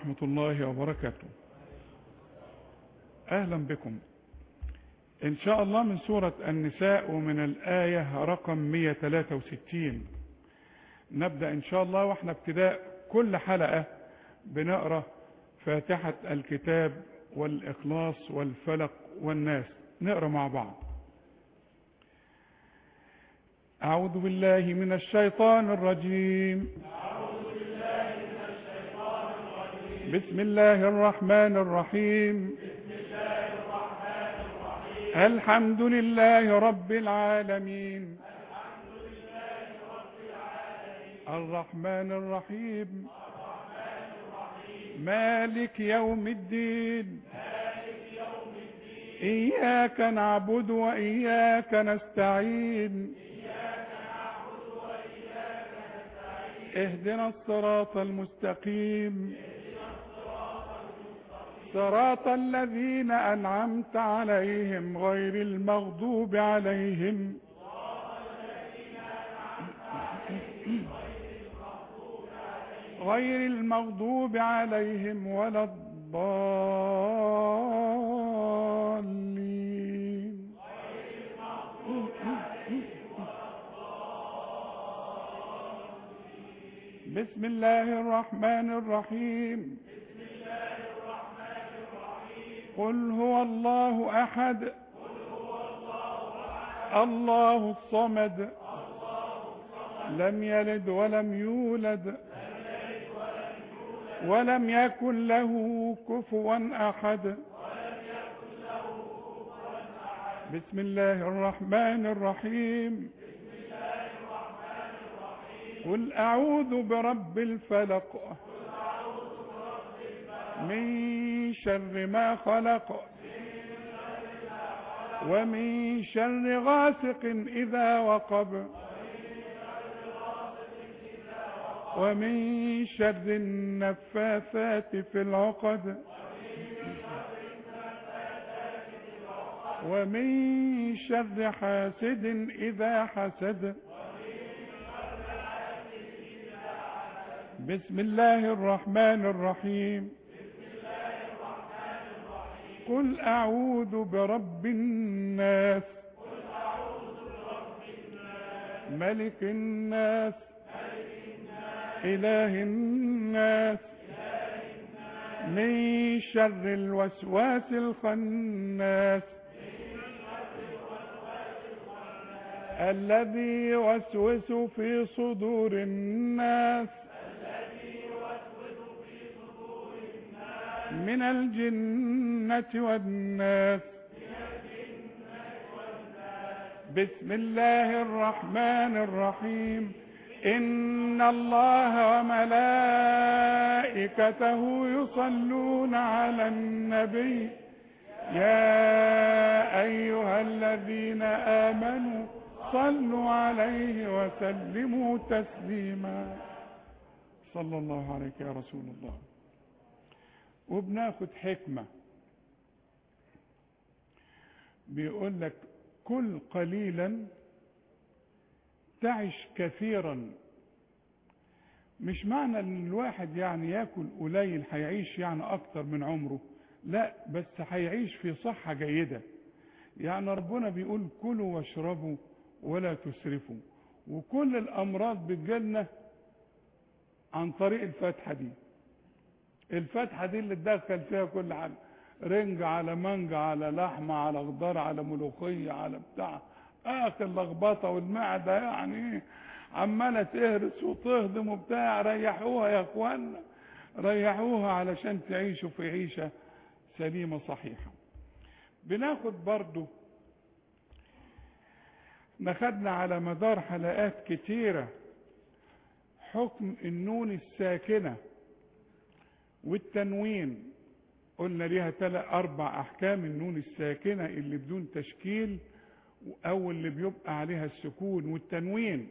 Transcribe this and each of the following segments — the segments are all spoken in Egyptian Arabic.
ورحمة الله وبركاته أهلا بكم إن شاء الله من سورة النساء ومن الآية رقم 163 نبدأ إن شاء الله وإحنا ابتداء كل حلقة بنقرأ فاتحة الكتاب والإخلاص والفلق والناس نقرأ مع بعض أعوذ بالله من الشيطان الرجيم بسم الله الرحمن الرحيم الحمد لله رب العالمين الرحمن الرحيم مالك يوم الدين إياك نعبد وإياك نستعين اهدنا الصراط المستقيم صراط الذين أنعمت عليهم غير المغضوب عليهم غير المغضوب عليهم ولا الضالين بسم الله الرحمن الرحيم قل هو الله أحد الله الصمد لم يلد ولم يولد ولم يكن له كفوا أحد بسم الله الرحمن الرحيم قل أعوذ برب الفلق من شر ما خلق ومن شر غاسق إذا وقب ومن شر النفاثات في العقد ومن شر حاسد إذا حسد بسم الله الرحمن الرحيم قل أعوذ برب الناس ملك الناس إله الناس من شر الوسواس الخناس الذي يوسوس في صدور الناس من الجنة والناس بسم الله الرحمن الرحيم إن الله وملائكته يصلون على النبي يا أيها الذين آمنوا صلوا عليه وسلموا تسليما صلى الله عليك يا رسول الله وبناخد حكمة بيقول لك كل قليلا تعش كثيرا مش معنى ان الواحد يعني ياكل قليل هيعيش يعني اكتر من عمره لا بس هيعيش في صحة جيدة يعني ربنا بيقول كلوا واشربوا ولا تسرفوا وكل الامراض بتجيلنا عن طريق الفتحة دي الفتحة دي اللي تدخل فيها كل حاجة رنج على مانجا على لحمة على خضار على ملوخية على بتاع اخر لخبطة والمعدة يعني ايه عمالة تهرس وتهضم وبتاع ريحوها يا اخوانا ريحوها علشان تعيشوا في عيشة سليمة صحيحة بناخد برضو ناخدنا على مدار حلقات كتيرة حكم النون الساكنة والتنوين قلنا ليها تلات اربع احكام النون الساكنة اللي بدون تشكيل او اللي بيبقى عليها السكون والتنوين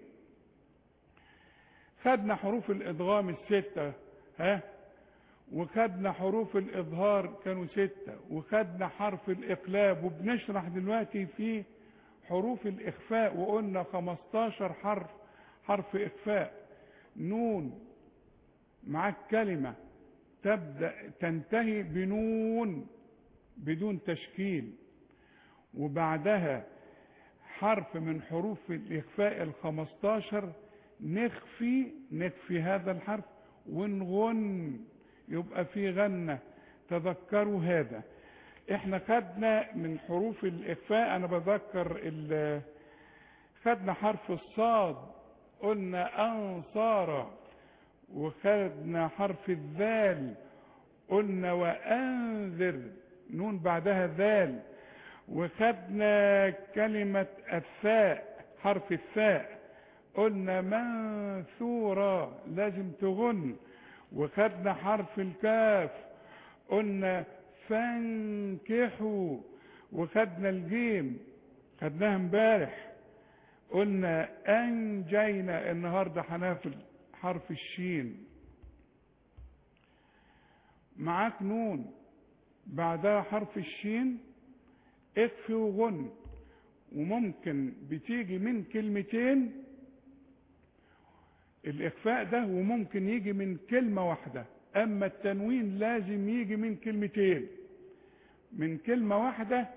خدنا حروف الادغام الستة ها وخدنا حروف الاظهار كانوا ستة وخدنا حرف الاقلاب وبنشرح دلوقتي في حروف الاخفاء وقلنا 15 حرف حرف اخفاء نون معاك كلمة تبدأ تنتهي بنون بدون تشكيل وبعدها حرف من حروف الإخفاء الخمستاشر نخفي نخفي هذا الحرف ونغن يبقى في غنة تذكروا هذا احنا خدنا من حروف الإخفاء أنا بذكر ال- خدنا حرف الصاد قلنا أنصارا وخدنا حرف الذال قلنا وأنذر نون بعدها ذال وخدنا كلمة الثاء حرف الثاء قلنا منثورا لازم تغن وخدنا حرف الكاف قلنا فانكحوا وخدنا الجيم خدناها امبارح قلنا انجينا النهارده هناخد حرف الشين معاك نون بعدها حرف الشين اخفي وغن وممكن بتيجي من كلمتين الاخفاء ده وممكن يجي من كلمة واحدة اما التنوين لازم يجي من كلمتين من كلمة واحدة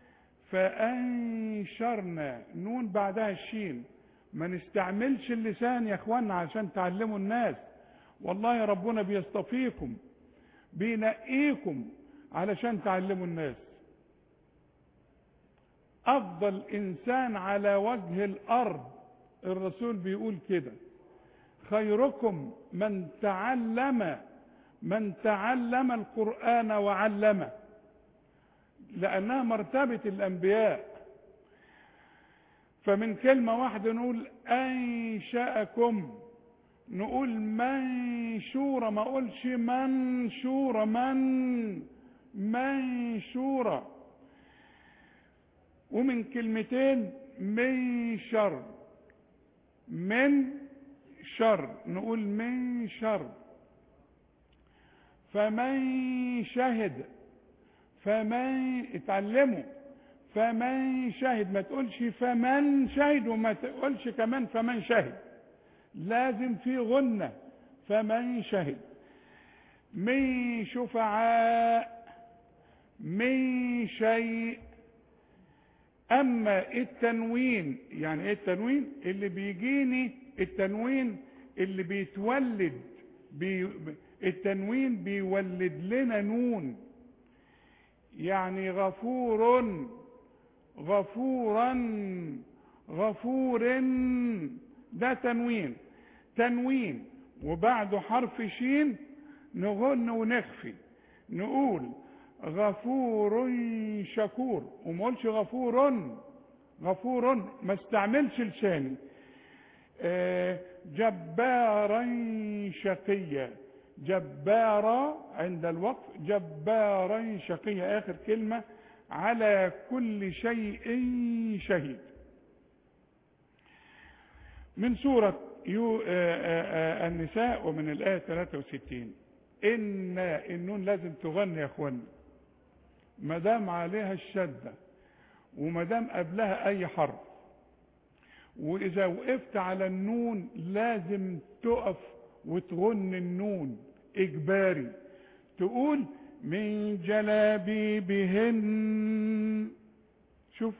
فانشرنا نون بعدها الشين ما نستعملش اللسان يا اخوانا عشان تعلموا الناس والله ربنا بيصطفيكم بينقيكم علشان تعلموا الناس افضل انسان على وجه الارض الرسول بيقول كده خيركم من تعلم من تعلم القرآن وعلمه لأنها مرتبة الأنبياء فمن كلمة واحدة نقول أنشأكم نقول منشورة ما أقولش منشورة من منشورة ومن كلمتين من شر من شر نقول من شر فمن شهد فمن اتعلموا فمن شهد ما تقولش فمن شهد وما تقولش كمان فمن شهد لازم في غنة فمن شهد من شفعاء من شيء اما التنوين يعني ايه التنوين اللي بيجيني التنوين اللي بيتولد بي التنوين بيولد لنا نون يعني غفور غفورا غفور ده تنوين تنوين وبعده حرف شين نغن ونخفي نقول غفور شكور وما اقولش غفور غفور ما استعملش لساني آه، جبارا شقيا جبارا عند الوقف جبارا شقيا اخر كلمة على كل شيء شهيد من سورة يو آه، آه، آه، النساء ومن الآية 63 إن النون لازم تغني يا اخوانا ما دام عليها الشدة وما دام قبلها أي حرف وإذا وقفت على النون لازم تقف وتغن النون إجباري تقول من جلابيبهن شوف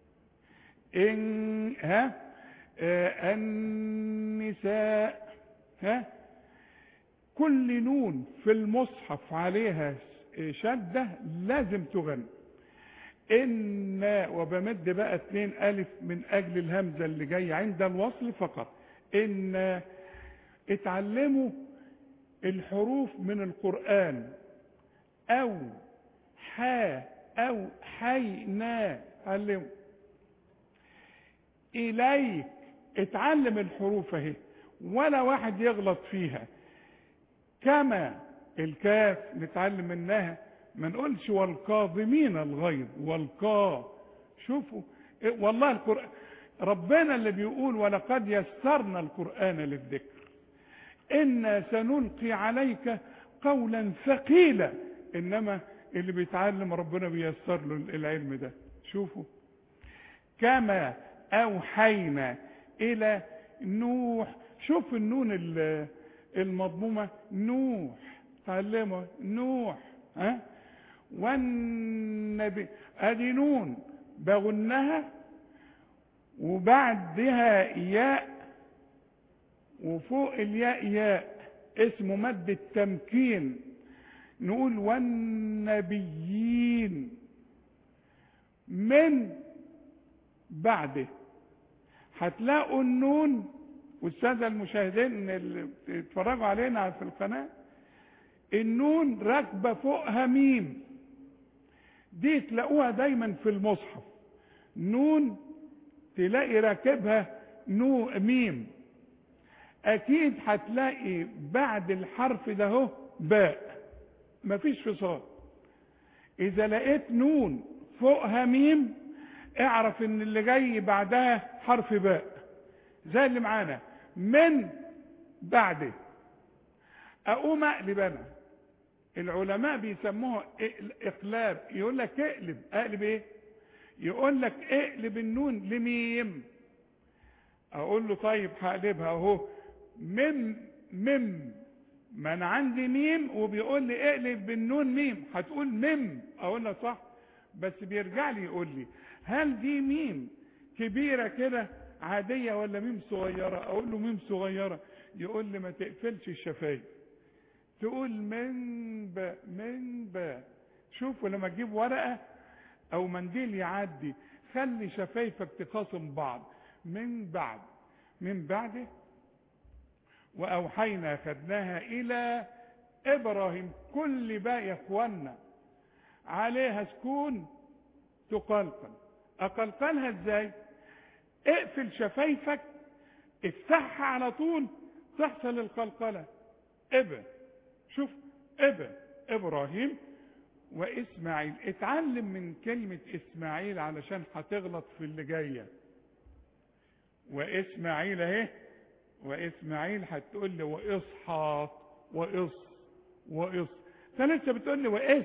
إن ها آه النساء ها كل نون في المصحف عليها شدة لازم تغني إن وبمد بقى اتنين ألف من أجل الهمزة اللي جاية عند الوصل فقط إن اتعلموا الحروف من القرآن أو حا أو حينا علموا إليك اتعلم الحروف اهي ولا واحد يغلط فيها كما الكاف نتعلم منها ما نقولش والكاظمين الغيظ والكا شوفوا إيه والله القرآن ربنا اللي بيقول ولقد يسرنا القرآن للذكر إنا سنلقي عليك قولا ثقيلا إنما اللي بيتعلم ربنا بيسر له العلم ده شوفوا كما أوحينا إلى نوح شوف النون المضمومة نوح تعلموا نوح ها والنبي ادي نون بغنها وبعدها ياء وفوق الياء ياء اسمه مد التمكين نقول والنبيين من بعده هتلاقوا النون والساده المشاهدين اللي بيتفرجوا علينا في القناه النون راكبه فوقها ميم دي تلاقوها دايما في المصحف نون تلاقي راكبها نو ميم اكيد هتلاقي بعد الحرف ده اهو باء مفيش فصال اذا لقيت نون فوقها ميم اعرف ان اللي جاي بعدها حرف باء زي اللي معانا من بعده اقوم اقلب انا العلماء بيسموها اقلاب يقول لك اقلب اقلب ايه يقول لك اقلب النون لميم اقول له طيب هقلبها اهو مم مم ما انا عندي ميم وبيقول لي اقلب بالنون ميم هتقول مم اقول له صح بس بيرجع لي يقول لي هل دي ميم كبيره كده عاديه ولا ميم صغيره اقول له ميم صغيره يقول لي ما تقفلش الشفايف تقول من ب من ب شوفوا لما تجيب ورقه او منديل يعدي خلي شفايفك تخاصم بعض من بعد من بعده واوحينا خدناها الى ابراهيم كل بقى يا اخوانا عليها سكون تقلقل اقلقلها ازاي اقفل شفايفك افتحها على طول تحصل القلقله ابا شوف ابا ابراهيم واسماعيل اتعلم من كلمة اسماعيل علشان هتغلط في اللي جاية واسماعيل اهي واسماعيل هتقول لي واسحاق واص واص انت لسه بتقول لي واس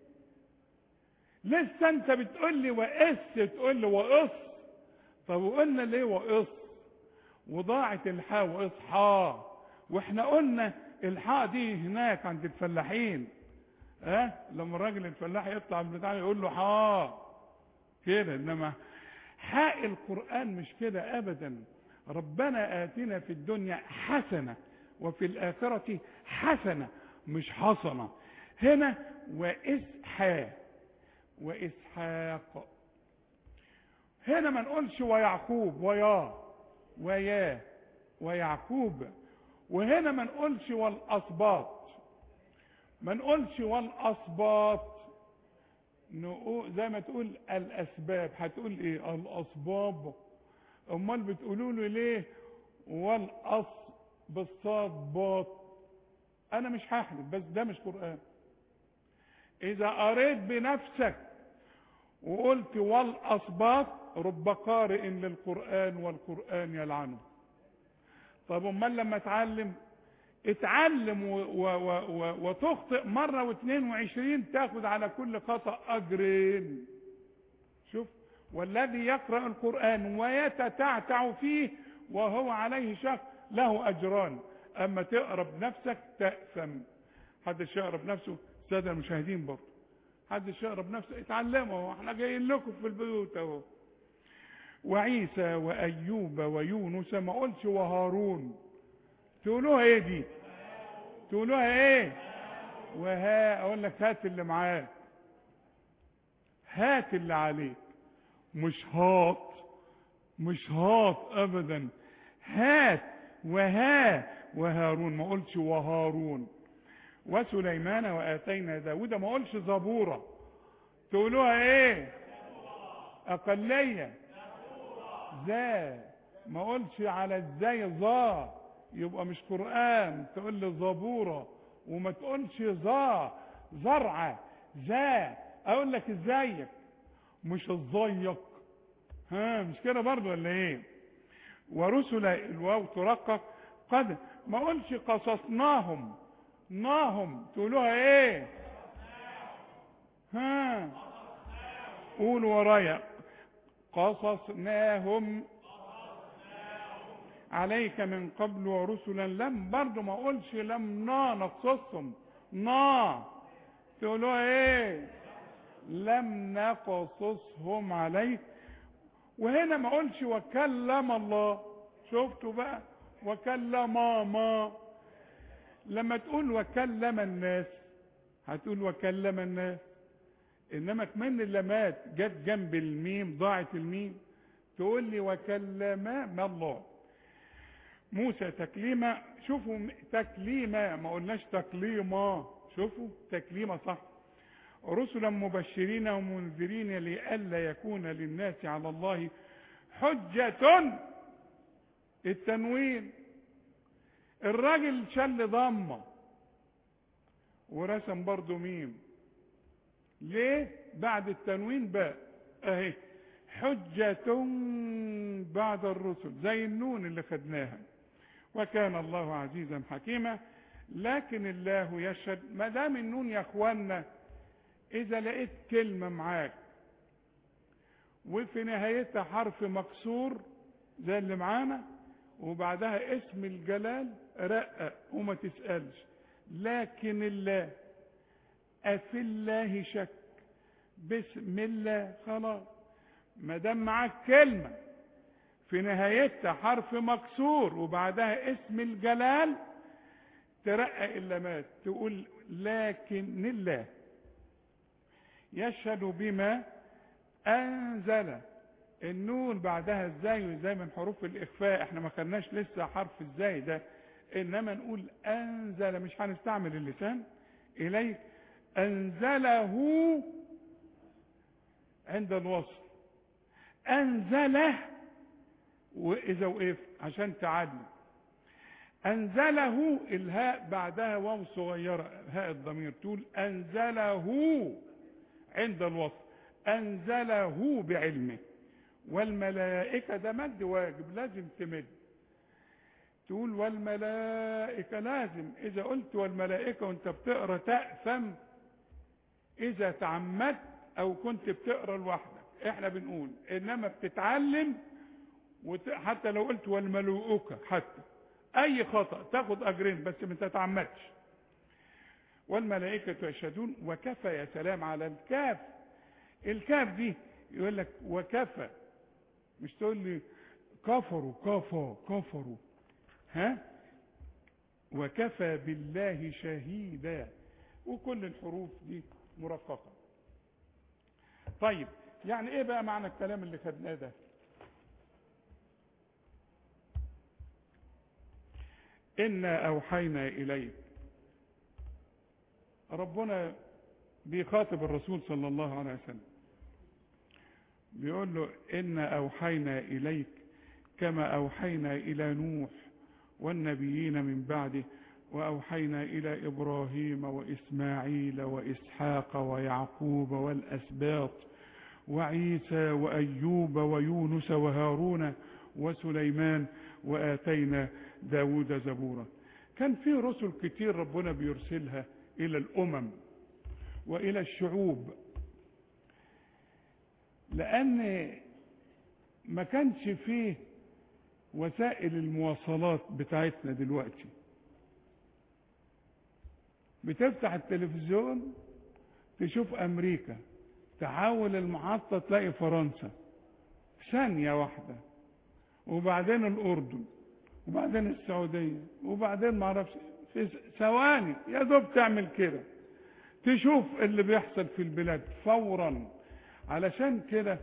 لسه انت بتقول لي واس تقول لي واص طب وقلنا ليه واص وضاعت الحاء واصحى واحنا قلنا الحاء دي هناك عند الفلاحين ها أه؟ لما الراجل الفلاح يطلع من بتاعه يقول له حا كده انما حاء القران مش كده ابدا ربنا اتنا في الدنيا حسنه وفي الاخره حسنه مش حسنه هنا واسحاق واسحاق هنا ما نقولش ويعقوب ويا ويا ويعقوب وهنا ما نقولش والاسباط ما نقولش والاسباط نقول زي ما تقول الاسباب هتقول ايه الاسباب امال بتقولوا له ليه والاص بالصاد باط انا مش هحلف بس ده مش قران اذا قريت بنفسك وقلت والاسباط رب قارئ للقران والقران يلعنه طب امال لما اتعلم اتعلم و و و و وتخطئ مرة واثنين وعشرين تاخد على كل خطأ أجرين شوف والذي يقرأ القرآن ويتتعتع فيه وهو عليه شق له أجران أما تقرأ بنفسك تأثم حدش يقرأ بنفسه السادة المشاهدين برضه حدش يقرأ بنفسه اتعلموا احنا جايين لكم في البيوت اهو وعيسى وأيوب ويونس ما قلش وهارون تقولوها ايه دي تقولوها ايه وها اقول لك هات اللي معاك هات اللي عليك مش هات مش هات ابدا هات وها وهارون ما قلتش وهارون وسليمان واتينا داود ما قلش زبوره تقولوها ايه اقليه ذا ما قلش على ازاي ظا يبقى مش قرآن تقول لي زبورة وما تقولش ظا زرعة ذا اقول لك ازيك مش ازيك ها مش كده برضو ولا ايه ورسل الواو ترقق قد ما اقولش قصصناهم ناهم تقولوها ايه ها قولوا ورايا قصصناهم عليك من قبل ورسلا لم برضو ما اقولش لم نا نقصصهم نا تقولوا ايه لم نقصصهم عليك وهنا ما اقولش وكلم الله شفتوا بقى وكلم ما لما تقول وكلم الناس هتقول وكلم الناس انما كمان اللمات جت جنب الميم ضاعت الميم تقول لي وكلم ما الله موسى تكليما شوفوا تكليما ما قلناش تكليما شوفوا تكليما صح رسلا مبشرين ومنذرين لئلا يكون للناس على الله حجة التنوين الراجل شل ضمه ورسم برضو ميم ليه بعد التنوين باء اهي حجة بعد الرسل زي النون اللي خدناها وكان الله عزيزا حكيما لكن الله يشهد ما دام النون يا اخوانا اذا لقيت كلمة معاك وفي نهايتها حرف مكسور زي اللي معانا وبعدها اسم الجلال رقق وما تسألش لكن الله أفي الله شك بسم الله خلاص ما دام معاك كلمة في نهايتها حرف مكسور وبعدها اسم الجلال ترقق اللمات تقول لكن الله يشهد بما أنزل النون بعدها ازاي وازاي من حروف الإخفاء احنا ما خدناش لسه حرف ازاي ده انما نقول انزل مش هنستعمل اللسان اليك انزله عند الوصل انزله واذا وقف عشان تعدي انزله الهاء بعدها واو صغيره هاء الضمير تقول انزله عند الوصل انزله بعلمه والملائكه ده مد واجب لازم تمد تقول والملائكة لازم إذا قلت والملائكة وأنت بتقرأ تأثم إذا تعمدت أو كنت بتقرأ لوحدك إحنا بنقول إنما بتتعلم وت... حتى لو قلت والملؤوكة حتى أي خطأ تاخد أجرين بس ما تتعمدش والملائكة يشهدون وكفى يا سلام على الكاف الكاف دي يقول لك وكفى مش تقول لي كفروا كفى كفروا ها وكفى بالله شهيدا وكل الحروف دي مرققة طيب يعني ايه بقى معنى الكلام اللي خدناه ده إنا أوحينا إليك ربنا بيخاطب الرسول صلى الله عليه وسلم بيقول له إنا أوحينا إليك كما أوحينا إلى نوح والنبيين من بعده وأوحينا إلى إبراهيم وإسماعيل وإسحاق ويعقوب والأسباط وعيسى وأيوب ويونس وهارون وسليمان وآتينا داود زبورا كان في رسل كتير ربنا بيرسلها إلى الأمم وإلى الشعوب لأن ما كانش فيه وسائل المواصلات بتاعتنا دلوقتي بتفتح التلفزيون تشوف امريكا تحول المحطة تلاقي فرنسا ثانية واحدة وبعدين الاردن وبعدين السعودية وبعدين معرفش في ثواني يا دوب تعمل كده تشوف اللي بيحصل في البلاد فورا علشان كده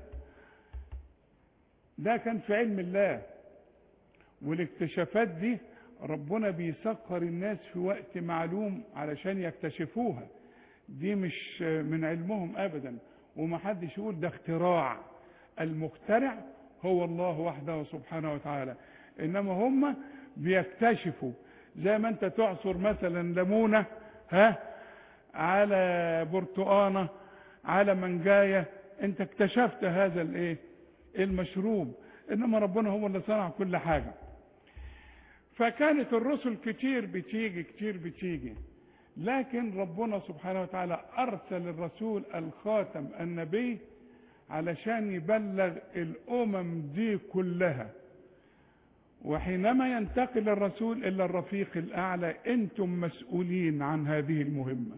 ده كان في علم الله والاكتشافات دي ربنا بيسخر الناس في وقت معلوم علشان يكتشفوها دي مش من علمهم ابدا ومحدش يقول ده اختراع المخترع هو الله وحده سبحانه وتعالى انما هم بيكتشفوا زي ما انت تعصر مثلا ليمونه ها على برتقانه على منجايه انت اكتشفت هذا الايه المشروب انما ربنا هو اللي صنع كل حاجه فكانت الرسل كتير بتيجي كتير بتيجي لكن ربنا سبحانه وتعالى ارسل الرسول الخاتم النبي علشان يبلغ الامم دي كلها وحينما ينتقل الرسول الى الرفيق الاعلى انتم مسؤولين عن هذه المهمه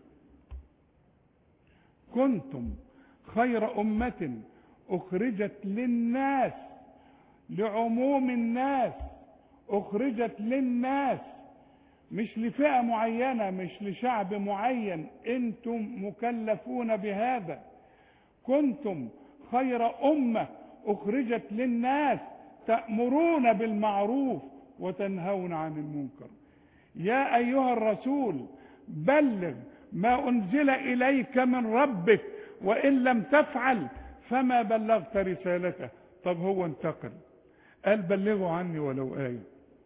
كنتم خير امه اخرجت للناس لعموم الناس اخرجت للناس مش لفئه معينه مش لشعب معين انتم مكلفون بهذا كنتم خير امه اخرجت للناس تامرون بالمعروف وتنهون عن المنكر يا ايها الرسول بلغ ما انزل اليك من ربك وان لم تفعل فما بلغت رسالته طب هو انتقل قال بلغوا عني ولو ايه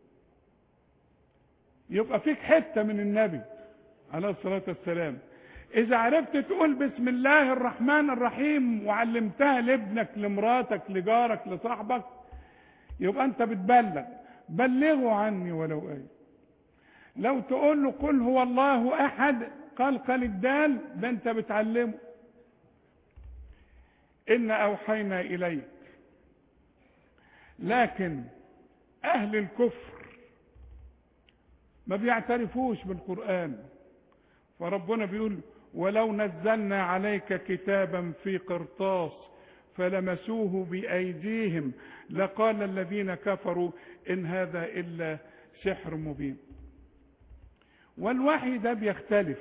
يبقى فيك حته من النبي عليه الصلاه والسلام اذا عرفت تقول بسم الله الرحمن الرحيم وعلمتها لابنك لمراتك لجارك لصاحبك يبقى انت بتبلغ بلغوا عني ولو ايه لو تقول له قل هو الله احد قلقل الدال ده انت بتعلمه ان اوحينا اليك لكن اهل الكفر ما بيعترفوش بالقران فربنا بيقول ولو نزلنا عليك كتابا في قرطاس فلمسوه بايديهم لقال الذين كفروا ان هذا الا سحر مبين والوحي ده بيختلف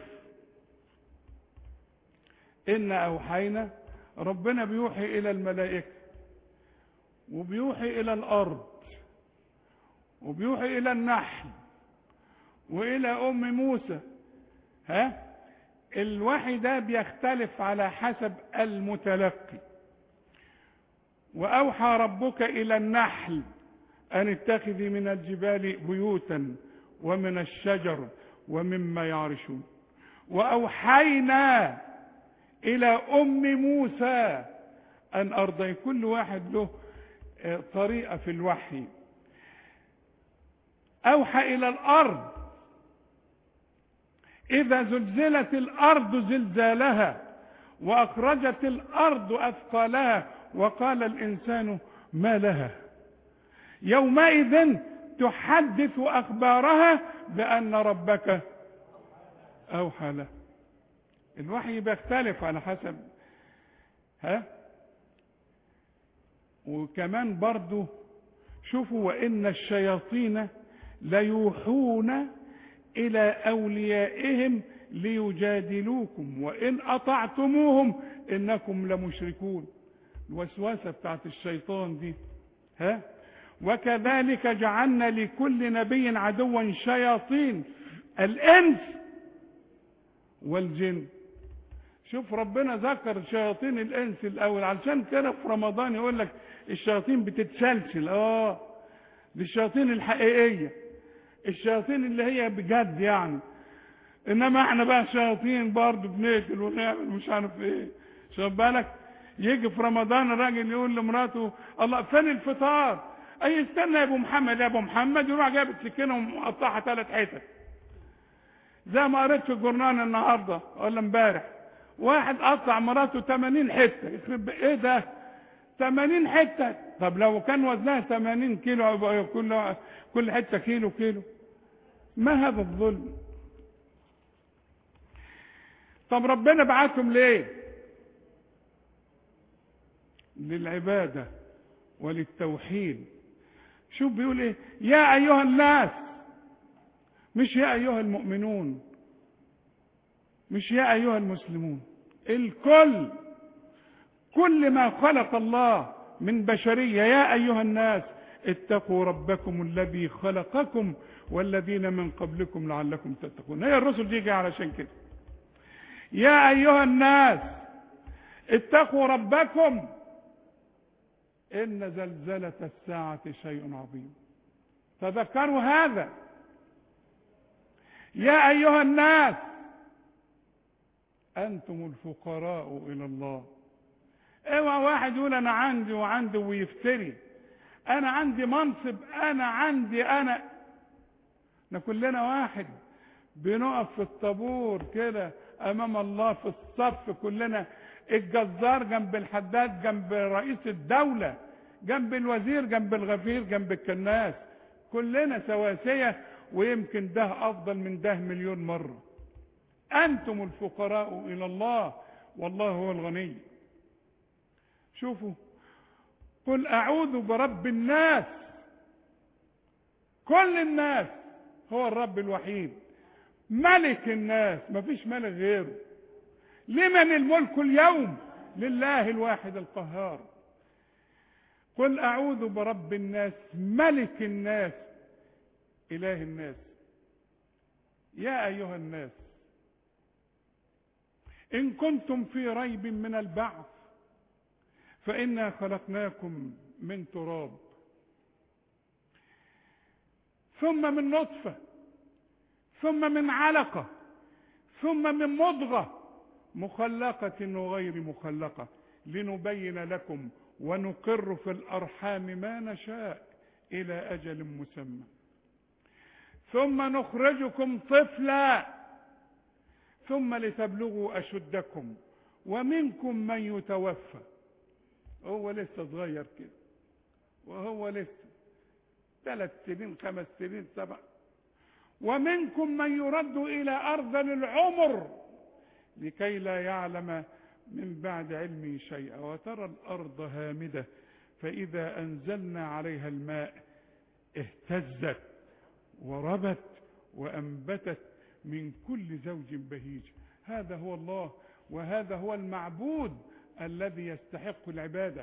ان اوحينا ربنا بيوحي الى الملائكه وبيوحي الى الارض وبيوحي الى النحل والى ام موسى ها الوحي ده بيختلف على حسب المتلقي واوحى ربك الى النحل ان اتخذي من الجبال بيوتا ومن الشجر ومما يعرشون واوحينا الى ام موسى ان ارضي كل واحد له طريقه في الوحي اوحى الى الارض اذا زلزلت الارض زلزالها واخرجت الارض اثقالها وقال الانسان ما لها يومئذ تحدث اخبارها بان ربك اوحى له الوحي بيختلف على حسب ها وكمان برضو شوفوا وان الشياطين ليوحون الى اوليائهم ليجادلوكم وان اطعتموهم انكم لمشركون الوسوسه بتاعت الشيطان دي ها وكذلك جعلنا لكل نبي عدوا شياطين الانس والجن شوف ربنا ذكر شياطين الانس الاول علشان كده في رمضان يقول لك الشياطين بتتسلسل اه دي الشياطين الحقيقيه الشياطين اللي هي بجد يعني انما احنا بقى شياطين برضه بنقتل ونعمل مش عارف ايه شوف بالك يجي في رمضان الراجل يقول لمراته الله فين الفطار اي استنى يا ابو محمد يا ابو محمد يروح جايب السكينه ومقطعها ثلاث حتت زي ما قريت في الجورنال النهارده ولا امبارح واحد قطع مراته 80 حته يخرب ايه ده 80 حته طب لو كان وزنها 80 كيلو يبقى كل كل حته كيلو كيلو ما هذا الظلم طب ربنا بعتهم ليه للعباده وللتوحيد شوف بيقول ايه يا ايها الناس مش يا ايها المؤمنون مش يا ايها المسلمون الكل كل ما خلق الله من بشريه يا ايها الناس اتقوا ربكم الذي خلقكم والذين من قبلكم لعلكم تتقون هي الرسل دي جايه علشان كده يا ايها الناس اتقوا ربكم ان زلزله الساعه شيء عظيم تذكروا هذا يا ايها الناس انتم الفقراء الى الله اوعى واحد يقول انا عندي وعندي ويفتري انا عندي منصب انا عندي انا احنا كلنا واحد بنقف في الطابور كده امام الله في الصف كلنا الجزار جنب الحداد جنب رئيس الدولة جنب الوزير جنب الغفير جنب الكناس كلنا سواسية ويمكن ده افضل من ده مليون مرة انتم الفقراء الى الله والله هو الغني شوفوا قل اعوذ برب الناس كل الناس هو الرب الوحيد ملك الناس مفيش ملك غيره لمن الملك اليوم لله الواحد القهار قل اعوذ برب الناس ملك الناس اله الناس يا ايها الناس ان كنتم في ريب من البعث فانا خلقناكم من تراب ثم من نطفه ثم من علقه ثم من مضغه مخلقه وغير مخلقه لنبين لكم ونقر في الارحام ما نشاء الى اجل مسمى ثم نخرجكم طفلا ثم لتبلغوا اشدكم ومنكم من يتوفى هو لسه صغير كده وهو لسه ثلاث سنين خمس سنين سبع ومنكم من يرد الى ارذل العمر لكي لا يعلم من بعد علمه شيئا وترى الارض هامده فاذا انزلنا عليها الماء اهتزت وربت وانبتت من كل زوج بهيج هذا هو الله وهذا هو المعبود الذي يستحق العباده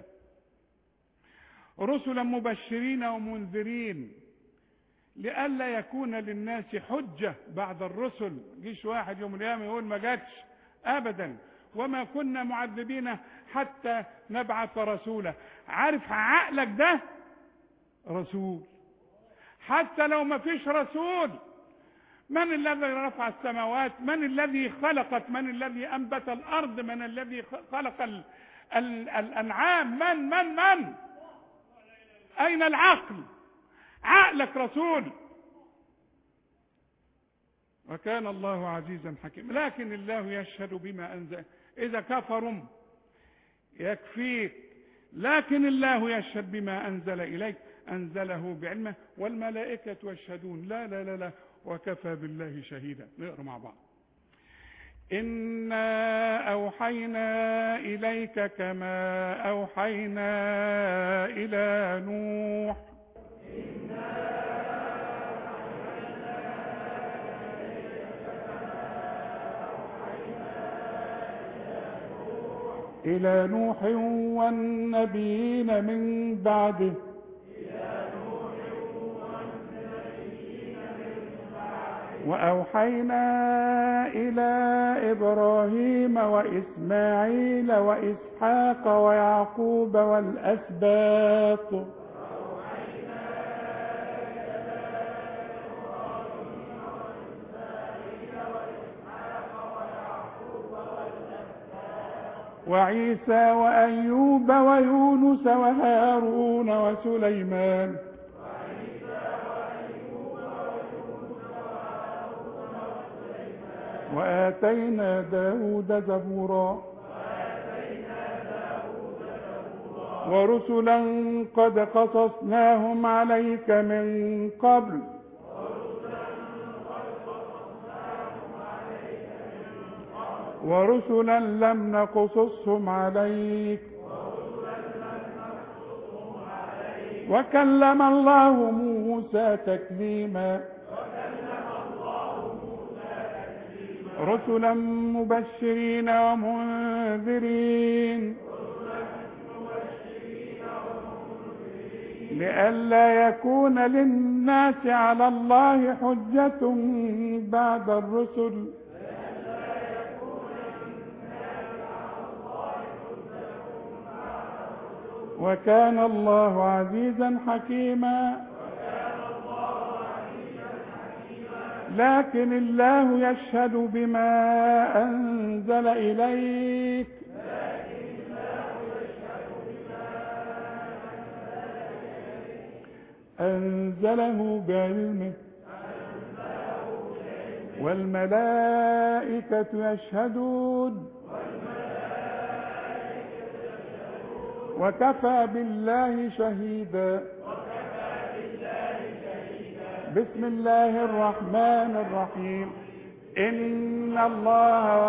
رسلا مبشرين ومنذرين لئلا يكون للناس حجه بعد الرسل جيش واحد يوم القيامه يقول ما جاتش ابدا وما كنا معذبين حتى نبعث رسولا عارف عقلك ده رسول حتى لو ما فيش رسول من الذي رفع السماوات من الذي خلقت من الذي انبت الارض من الذي خلق ال ال الانعام من من من اين العقل عقلك رسول وكان الله عزيزا حكيما لكن الله يشهد بما انزل اذا كفروا يكفيك لكن الله يشهد بما انزل اليك انزله بعلمه والملائكه يشهدون لا لا لا لا وكفى بالله شهيدا نقرا مع بعض انا اوحينا اليك كما اوحينا الى نوح إلى نوح والنبيين من بعده وأوحينا إلى إبراهيم وإسماعيل وإسحاق ويعقوب والأسباط وعيسى وأيوب ويونس وهارون وسليمان وآتينا داود زبورا ورسلا قد قصصناهم عليك من قبل ورسلا لم نقصصهم عليك وكلم الله موسى تكليما رسلا مبشرين ومنذرين لئلا يكون للناس على الله حجة بعد الرسل وكان الله عزيزا حكيما لكن الله يشهد بما أنزل إليك أنزله بعلمه والملائكة يشهدون وكفى بالله شهيدا بسم الله الرحمن الرحيم إن الله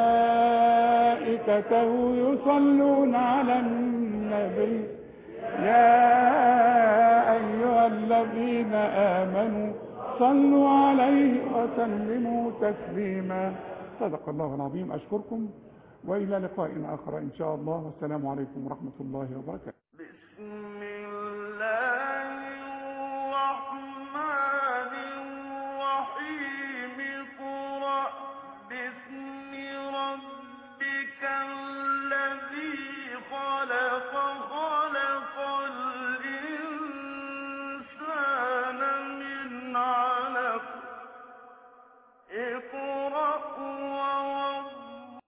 وملائكته يصلون على النبي يا أيها الذين آمنوا صلوا عليه وسلموا تسليما صدق الله العظيم أشكركم وإلى لقاء آخر إن شاء الله والسلام عليكم ورحمة الله وبركاته بسم الله الرحمن الرحيم اقرأ باسم ربك الذي خلق خلق الإنسان من علق اقرأ